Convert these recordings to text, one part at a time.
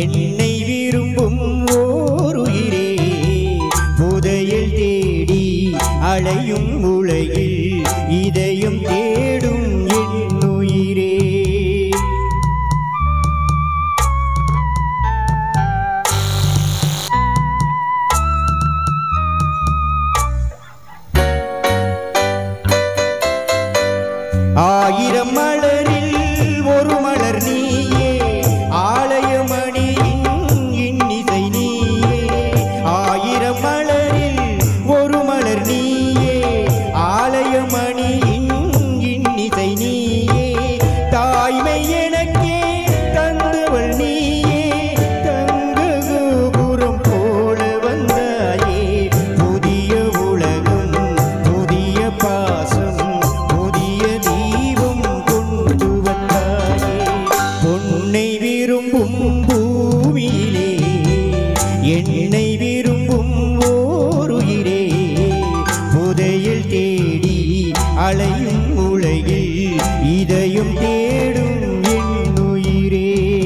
என்னை விரும்பும் ஓருயிரே புதையல் தேடி அலையும் உலகில் இதயம் தேடும் என் உயிரே ஆயிரம் மலரில் ஒரு மலர் நீயே ஆலயமணியின் இன்னிசை நீயே ஆயிரம் மலரில் ஒரு மலர் நீயே ஆலயமணியின் இன்னிசை நீயே தாய்மை எனக்கே தந்தவள் நீயே தங்க கோபுரம் போல வந்தாயே புதிய உலகம் புதிய பாசம் புதிய தீபம் கொண்டு வந்தாயே பொன்னை விரும்பும் பூமியிலே என்னை விரும்பும் ஓருயிரே புதையில் தேடி அலையும் உலகில் இதயம் தேடும் என் உயிரே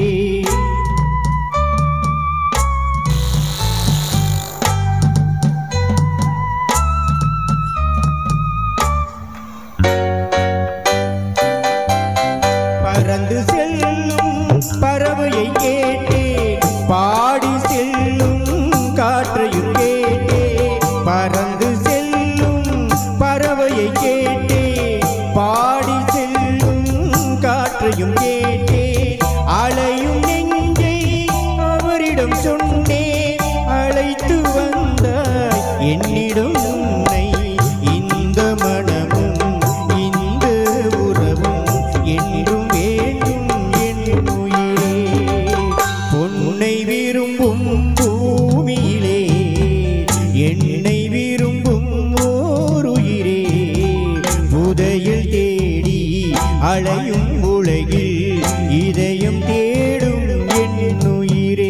பறந்து செல்லும் பறவையை கேட்டே பாடி செல்லும் காற்றையும் கேட்டே பறந்து செல்லும் பறவையை கேட்டே பாடி செல்லும் காற்றையும் கேட்டே அலையும் நெஞ்சை அவரிடம் சொன்னேன் அழைத்து வந்தாய் என்னிடம் உன்னை இந்த மனமும் இந்த உறவும் என்றும் வேண்டும் என் உயிரே பொன்னை விரும்பும் பூமியிலே என்னை விரும்பும் ஓருயிரே புதையில் தேடி அலையும் உலகில் இதயம் தேடும் என் உயிரே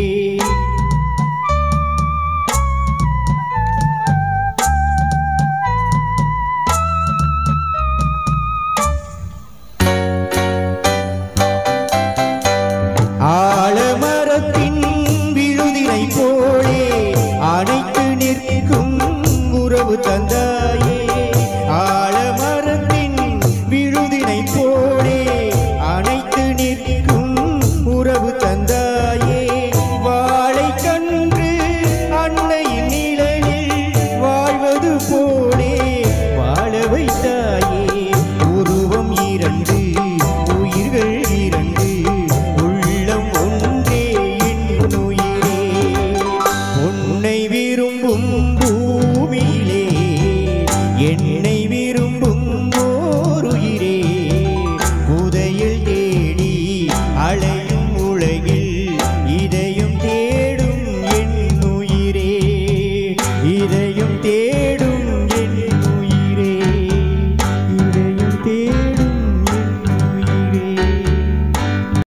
ஆலமரத்தின் விழுதினை போலே அணைத்து நிற்கும் உறவு தந்தாயே ஆலமரத்தின் விழுதினை போலே அணைத்து நிற்கும் உறவு தந்தாயே